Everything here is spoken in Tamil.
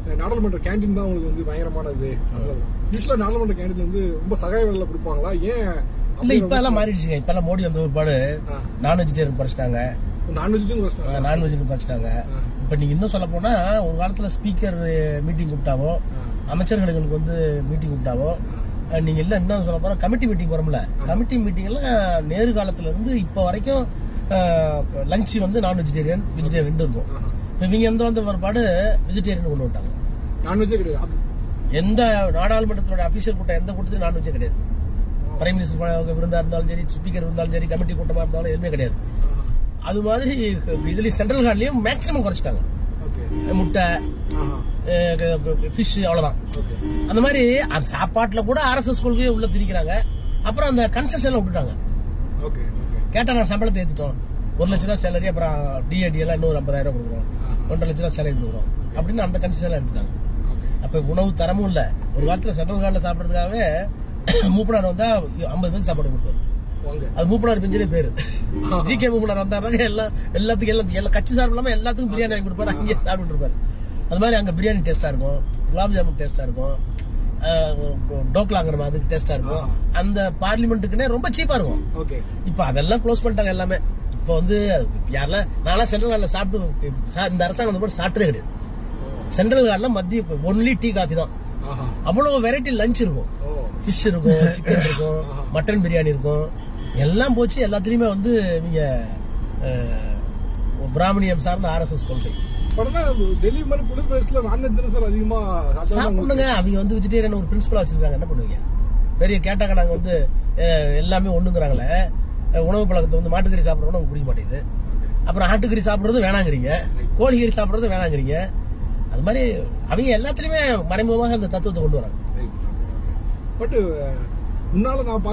நாடாளுமன்ற கேண்டீன் தான் உங்களுக்கு வந்து பயங்கரமானது யூஸ்வலா நாடாளுமன்ற கேண்டீன் வந்து ரொம்ப சகாய விலையில கொடுப்பாங்களா ஏன் இல்ல இப்ப எல்லாம் மாறிடுச்சுங்க இப்ப எல்லாம் மோடி வந்த ஒருபாடு ஆ. நான் வெஜிடேரியன் படிச்சிட்டாங்க நான்வெஜ்டும் கஷ்டம் நான் வெஜிடேரியன் படிச்சிட்டாங்க ஆ. இப்ப நீங்க இன்னும் சொல்ல போனா ஒரு காலத்துல ஸ்பீக்கர் மீட்டிங் கூப்பிட்டாவோ அமைச்சர்களுக்கு வந்து மீட்டிங் கூப்பிட்டாவோ அஹ், நீங்க இல்ல இன்னும் சொல்ல போனா கமிட்டி மீட்டிங் வரும்ல கமிட்டி மீட்டிங் எல்லாம் நேரு காலத்துல இருந்து இப்ப வரைக்கும் லஞ்ச் வந்து நான் வெஜிடேரியன் வெஜிடேரியன் ரெண்டு இருக்கும் இப்ப இவங்க எந்த வந்த ஒருபாடு வெஜிடேரியன் கொண்டு வந்துட்டாங்க நான்வெஜ்ஜே கிடையாது அப்ப- எந்த நாடாளுமன்றத்தோட அபிஷியல் கூட்டம் எந்த கூட்டத்திலும் நான்வெஜ் கிடையாது பிரைம் மினிஸ்டர் விருந்தா இருந்தாலும் சரி ஸ்பீக்கர் இருந்தாலும் சரி கமிட்டி கூட்டமா இருந்தாலும் எதுவுமே கிடையாது அது மாதிரி இதுல சென்ட்ரல் ஹார்ட்லயும் மேக்ஸிமம் குறைச்சிட்டாங்க ஓகே முட்டை ஆஹா ஃபிஷ் அவ்வளவுதான் ஓகே அந்த மாதிரி அந்த சாப்பாட்டுல கூட ஆர்எஸ்எஸ் கொள்கையை உள்ள திணிக்கிறாங்க அப்புறம் அந்த கன்செஷன்ல விட்டுட்டாங்க ஓகே ஓகே கேட்டா நான் சம்பளத்தை ஏத்துட்டோம் ஒரு லட்ச ரூபா சேலரி அப்புறம் டிஏடி எல்லாம் இன்னொரு ஐம்பதாயிரம் ரூபாய் கொடுக்குறோம் ஒன்றரை லட்ச ரூபா சேலரி கொடுக்குறோம் அப்படின்னு அந்த கன்செஷன்ல எடுத்துட்டாங்க ஓகே அப்ப உணவு தரமும் இல்ல ஒரு காலத்துல சென்ட்ரல் கார்டுல சாப்பிடறதுக்காகவே மூப்பனார் வந்தா ஐம்பது பேர் சாப்பாடு கொடுப்பாரு வாங்க அது மூப்பனார் பெஞ்சலே பேரு ஜி கே மூப்பனார் வந்தாருனாங்க எல்லாம் எல்லாத்துக்கும் எல்லாம் எல்லா கட்சி சார்பு இல்லாம எல்லாத்துக்கும் பிரியாணி வாங்கி கொடுப்பாரு அங்கேயே சாப்பிட்டு இருப்பாரு அது மாதிரி அங்க பிரியாணி டேஸ்டா இருக்கும் குலாப் ஜாமுன் டேஸ்டா இருக்கும் அஹ், டோக்லாங்கிற மாதிரி டேஸ்டா இருக்கும் அந்த பார்லிமெண்ட்டுக்குன்னே ரொம்ப சீப்பா இருக்கும் ஓகே இப்ப அதெல்லாம் க்ளோஸ் பண்ணிட்டாங்க எல்லாமே இப்ப வந்து யாரெல்லாம் நான்லாம் சென்ட்ரல் கார்டில் சாப்பிட்டு சா- இந்த அரசாங்கம் வந்து கூட சாப்பிட்டதே கிடையாது சென்ட்ரல் கார்டில் மத்திய ஒன்லி டீ காஃபி தான் ஆஹா அவ்வளவு வெரைட்டி லஞ்ச் இருக்கும் ஓ ஃபிஷ் இருக்கும் சிக்கன் இருக்கும் மட்டன் பிரியாணி இருக்கும் எல்லாம் போச்சு எல்லாத்துலயுமே வந்து நீங்க அஹ், பிராமணியம் சார்ந்த ஆர்எஸ்எஸ் கொள்கை உடனே டெல்லி மாதிரி குளிர் பிரதேசத்துல நான்வெஜ் தானே சார் அதிகமா சாப்பிட்டா சாப்பிடுங்க அவங்க வந்து வெஜிடேரியன் ஒரு பிரின்சிபலா வச்சிருக்காங்க என்ன பண்ணுவீங்க பெரிய கேட்டாக்க நாங்க வந்து அஹ், எல்லாமே ஒண்ணுங்கிறாங்களே அஹ், உணவு பழக்கத்தை வந்து மாட்டுக்கறி சாப்பிடறோம் நமக்கு பிடிக்க மாட்டேங்குது அப்புறம் ஆட்டுக்கறி சாப்பிடுறது வேணாங்கிறீங்க கோழிக்கறி சாப்பிடுறது வேணாங்கிறீங்க அது மாதிரி அவங்க எல்லாத்துலயுமே மறைமுகமாக அந்த தத்துவத்தை கொண்டு வராங்க பட் முன்னால நான்